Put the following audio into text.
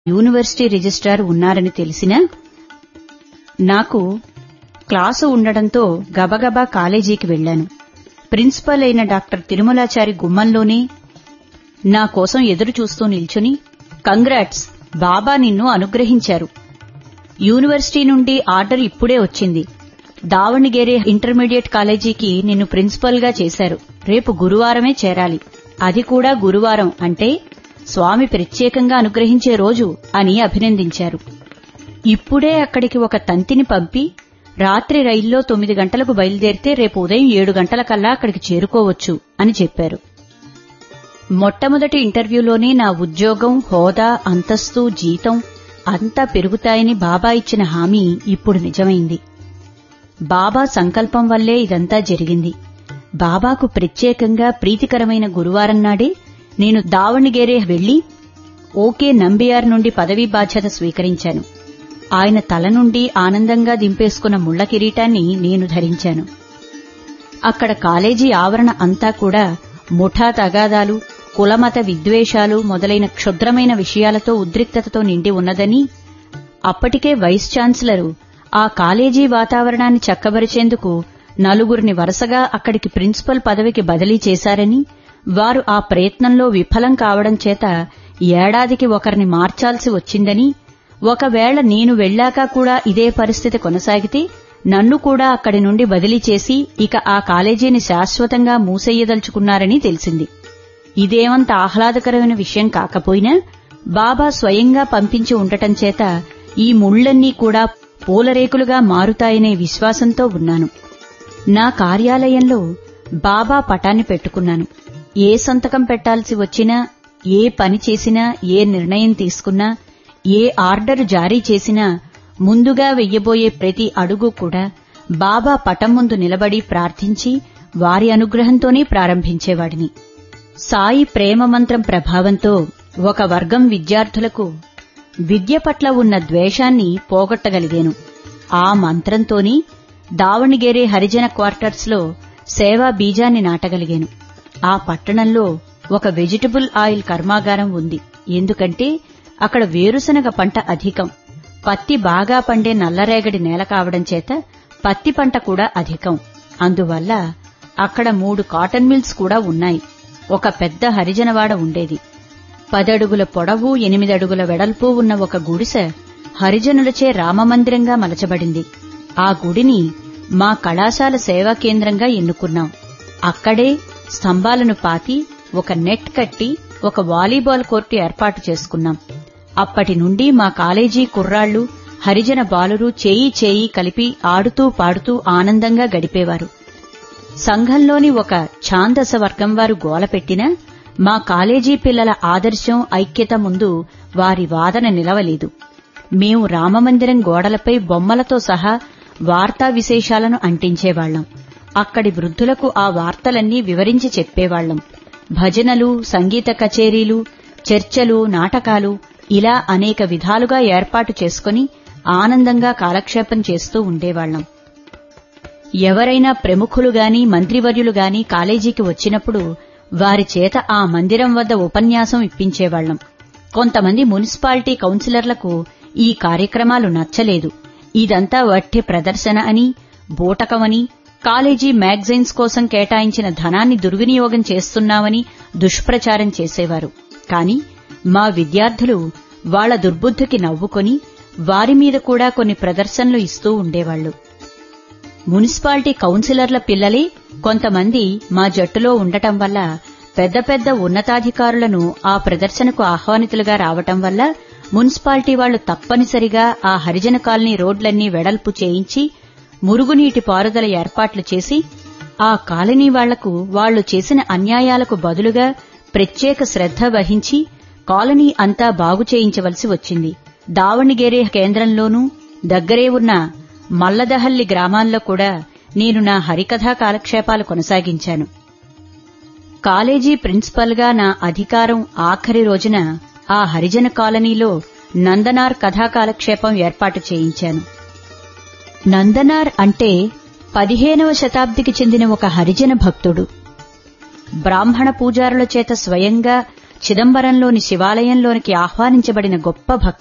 university registrar ఉన్నారని తెలిసినా నాకు క్లాసు ఉండడంతో గబగబా కాలేజీకి వెళ్లాను ప్రిన్సిపల్ అయిన డాక్టర్ తిరుమలాచారి గుమ్మంలోనే నా కోసం ఎదురు చూస్తూ నిల్చుని కంగ్రాట్స్ బాబా నిన్ను అనుగ్రహించారు యూనివర్సిటీ నుండి ఆర్డర్ ఇప్పుడే వచ్చింది దావణిగేరే ఇంటర్మీడియట్ కాలేజీకి నిన్ను ప్రిన్సిపల్గా చేశారు రేపు గురువారమే చేరాలి అది కూడా గురువారం అంటే స్వామి ప్రత్యేకంగా అనుగ్రహించే రోజు అని అభినందించారు ఇప్పుడే అక్కడికి ఒక తంతిని పంపి రాత్రి రైల్లో తొమ్మిది గంటలకు బయలుదేరితే రేపు ఉదయం ఏడు గంటలకల్లా అక్కడికి చేరుకోవచ్చు అని చెప్పారు మొట్టమొదటి ఇంటర్వ్యూలోనే నా ఉద్యోగం హోదా అంతస్తు జీతం అంతా పెరుగుతాయని బాబా ఇచ్చిన హామీ ఇప్పుడు నిజమైంది బాబా సంకల్పం వల్లే ఇదంతా జరిగింది బాబాకు ప్రత్యేకంగా ప్రీతికరమైన గురువారం నాడే నేను దావణిగేరే వెళ్లి ఓకే నంబియార్ నుండి పదవీ బాధ్యత స్వీకరించాను ఆయన తల నుండి ఆనందంగా దింపేసుకున్న ముళ్ల కిరీటాన్ని నేను ధరించాను అక్కడ కాలేజీ ఆవరణ అంతా కూడా ముఠా తగాదాలు కులమత విద్వేషాలు మొదలైన క్షుద్రమైన విషయాలతో ఉద్రిక్తతతో నిండి ఉన్నదని అప్పటికే వైస్ ఛాన్సలరు ఆ కాలేజీ వాతావరణాన్ని చక్కబరిచేందుకు నలుగురిని వరుసగా అక్కడికి ప్రిన్సిపల్ పదవికి బదిలీ చేశారని వారు ఆ ప్రయత్నంలో విఫలం కావడం చేత ఏడాదికి ఒకరిని మార్చాల్సి వచ్చిందని ఒకవేళ నేను వెళ్లాక కూడా ఇదే పరిస్థితి కొనసాగితే నన్ను కూడా అక్కడి నుండి బదిలీ చేసి ఇక ఆ కాలేజీని శాశ్వతంగా మూసెయ్యదలుచుకున్నారని తెలిసింది ఇదేమంత ఆహ్లాదకరమైన విషయం కాకపోయినా బాబా స్వయంగా పంపించి ఉండటం చేత ఈ ముళ్లన్నీ కూడా పూలరేకులుగా మారుతాయనే విశ్వాసంతో ఉన్నాను నా కార్యాలయంలో బాబా పటాన్ని పెట్టుకున్నాను ఏ సంతకం పెట్టాల్సి వచ్చినా ఏ పని చేసినా ఏ నిర్ణయం తీసుకున్నా ఏ ఆర్డర్ జారీ చేసినా ముందుగా వెయ్యబోయే ప్రతి అడుగు కూడా బాబా పటం ముందు నిలబడి ప్రార్థించి వారి అనుగ్రహంతోనే ప్రారంభించేవాడిని సాయి ప్రేమ మంత్రం ప్రభావంతో ఒక వర్గం విద్యార్థులకు విద్య పట్ల ఉన్న ద్వేషాన్ని పోగొట్టగలిగాను ఆ మంత్రంతోని దావణిగేరే హరిజన క్వార్టర్స్లో సేవా బీజాన్ని నాటగలిగాను ఆ పట్టణంలో ఒక వెజిటబుల్ ఆయిల్ కర్మాగారం ఉంది ఎందుకంటే అక్కడ వేరుశనగ పంట అధికం పత్తి బాగా పండే నల్లరేగడి నేల కావడం చేత పత్తి పంట కూడా అధికం అందువల్ల అక్కడ మూడు కాటన్ మిల్స్ కూడా ఉన్నాయి ఒక పెద్ద హరిజనవాడ ఉండేది పదడుగుల పొడవు ఎనిమిదడుగుల వెడల్పు ఉన్న ఒక గుడిసె హరిజనులచే రామమందిరంగా మలచబడింది ఆ గుడిని మా కళాశాల సేవా కేంద్రంగా ఎన్నుకున్నాం అక్కడే స్తంభాలను పాతి ఒక నెట్ కట్టి ఒక వాలీబాల్ కోర్టు ఏర్పాటు చేసుకున్నాం అప్పటి నుండి మా కాలేజీ కుర్రాళ్లు హరిజన బాలురు చేయి చేయి కలిపి ఆడుతూ పాడుతూ ఆనందంగా గడిపేవారు సంఘంలోని ఒక ఛాందస వర్గం వారు గోలపెట్టినా మా కాలేజీ పిల్లల ఆదర్శం ఐక్యత ముందు వారి వాదన నిలవలేదు మేము రామమందిరం గోడలపై బొమ్మలతో సహా వార్తా విశేషాలను అంటించేవాళ్లం అక్కడి వృద్ధులకు ఆ వార్తలన్నీ వివరించి చెప్పేవాళ్లం భజనలు సంగీత కచేరీలు చర్చలు నాటకాలు ఇలా అనేక విధాలుగా ఏర్పాటు చేసుకుని ఆనందంగా కాలక్షేపం చేస్తూ ఉండేవాళ్లం ఎవరైనా ప్రముఖులు గాని మంత్రివర్యులు గాని కాలేజీకి వచ్చినప్పుడు వారి చేత ఆ మందిరం వద్ద ఉపన్యాసం ఇప్పించేవాళ్లం కొంతమంది మున్సిపాలిటీ కౌన్సిలర్లకు ఈ కార్యక్రమాలు నచ్చలేదు ఇదంతా వట్టి ప్రదర్శన అని బూటకమని కాలేజీ మ్యాగజైన్స్ కోసం కేటాయించిన ధనాన్ని దుర్వినియోగం చేస్తున్నామని దుష్ప్రచారం చేసేవారు కాని మా విద్యార్థులు వాళ్ల దుర్బుద్ధికి నవ్వుకొని వారి మీద కూడా కొన్ని ప్రదర్శనలు ఇస్తూ ఉండేవాళ్లు మున్సిపాలిటీ కౌన్సిలర్ల పిల్లలే కొంతమంది మా జట్టులో ఉండటం వల్ల పెద్ద పెద్ద ఉన్నతాధికారులను ఆ ప్రదర్శనకు ఆహ్వానితులుగా రావటం వల్ల మున్సిపాలిటీ వాళ్లు తప్పనిసరిగా ఆ హరిజన కాలనీ రోడ్లన్నీ వెడల్పు చేయించి మురుగునీటి పారుదల ఏర్పాట్లు చేసి ఆ కాలనీ వాళ్లకు వాళ్లు చేసిన అన్యాయాలకు బదులుగా ప్రత్యేక శ్రద్ధ వహించి కాలనీ అంతా బాగు చేయించవలసి వచ్చింది దావణిగేరే కేంద్రంలోనూ దగ్గరే ఉన్న మల్లదహల్లి గ్రామాల్లో కూడా నేను నా హరికథా కాలక్షేపాలు కొనసాగించాను కాలేజీ ప్రిన్సిపల్గా నా అధికారం ఆఖరి రోజున ఆ హరిజన కాలనీలో నందనార్ కథా కాలక్షేపం ఏర్పాటు చేయించాను నందనార్ అంటే పదిహేనవ శతాబ్దికి చెందిన ఒక హరిజన భక్తుడు బ్రాహ్మణ పూజారుల చేత స్వయంగా చిదంబరంలోని శివాలయంలోనికి ఆహ్వానించబడిన గొప్ప భక్తుడు